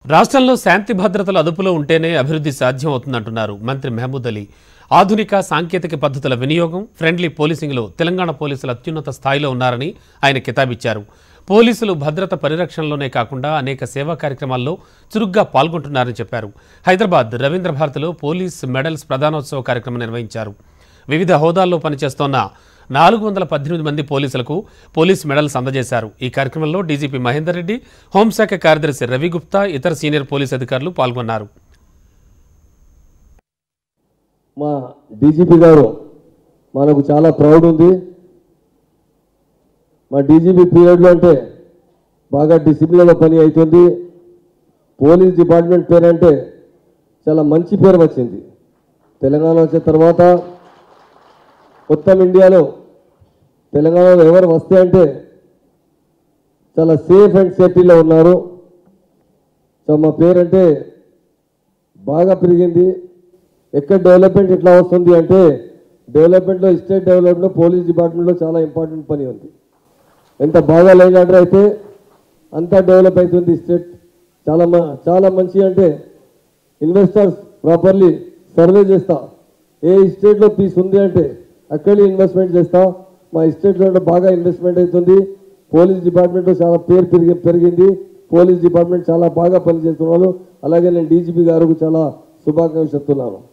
రాష్ట్రంలో శాంతి భద్రతలు అదుపులో ఉంటేనే అభివృద్ధి సాధ్యం అవుతుందంటున్నారు మంత్రి మహమూద్ అలీ ఆధునిక సాంకేతిక పద్ధతుల వినియోగం ఫ్రెండ్లీ పోలీసింగ్లో తెలంగాణ పోలీసులు అత్యున్నత స్థాయిలో ఉన్నారని ఆయన కితాబిచ్చారు పోలీసులు భద్రత పరిరక్షణలోనే కాకుండా అనేక సేవా కార్యక్రమాల్లో చురుగ్గా పాల్గొంటున్నారని చెప్పారు హైదరాబాద్ రవీంద్ర భారతిలో పోలీస్ మెడల్స్ ప్రధానోత్సవ కార్యక్రమం నిర్వహించారు వివిధ హోదాల్లో పనిచేస్తోన్న నాలుగు వందల పద్దెనిమిది మంది పోలీసులకు పోలీస్ మెడల్స్ అందజేశారు ఈ కార్యక్రమంలో డీజీపీ మహేందర్ రెడ్డి హోంశాఖ కార్యదర్శి రవి గుప్తా ఇతర సీనియర్ పోలీస్ అధికారులు పాల్గొన్నారు మా డీజీపీ గారు మనకు చాలా ప్రౌడ్ ఉంది మా డీజీపీ పీరియడ్లో అంటే బాగా డిసిప్లిన్లో పని అవుతుంది పోలీస్ డిపార్ట్మెంట్ పేరు అంటే చాలా మంచి పేరు వచ్చింది తెలంగాణ వచ్చిన తర్వాత మొత్తం ఇండియాలో తెలంగాణలో ఎవరు వస్తే అంటే చాలా సేఫ్ అండ్ సేఫ్టీలో ఉన్నారు సో మా పేరు అంటే బాగా పెరిగింది ఎక్కడ డెవలప్మెంట్ ఎట్లా వస్తుంది అంటే డెవలప్మెంట్లో స్టేట్ డెవలప్మెంట్లో పోలీస్ డిపార్ట్మెంట్లో చాలా ఇంపార్టెంట్ పని ఉంది ఎంత బాగా లైన్ ఆర్డర్ అయితే అంత డెవలప్ అవుతుంది స్టేట్ చాలా మ- చాలా మంచి అంటే ఇన్వెస్టర్స్ ప్రాపర్లీ సర్వే చేస్తా ఏ స్టేట్లో పీస్ ఉంది అంటే అక్కడే ఇన్వెస్ట్మెంట్ చేస్తా మా స్టేట్లో బాగా ఇన్వెస్ట్మెంట్ అవుతుంది పోలీస్ డిపార్ట్మెంట్లో చాలా పేరు పెరిగి పెరిగింది పోలీస్ డిపార్ట్మెంట్ చాలా బాగా పనిచేస్తున్నారు అలాగే నేను డీజీపీ గారికి చాలా శుభాకాంక్షలు చెప్తున్నాను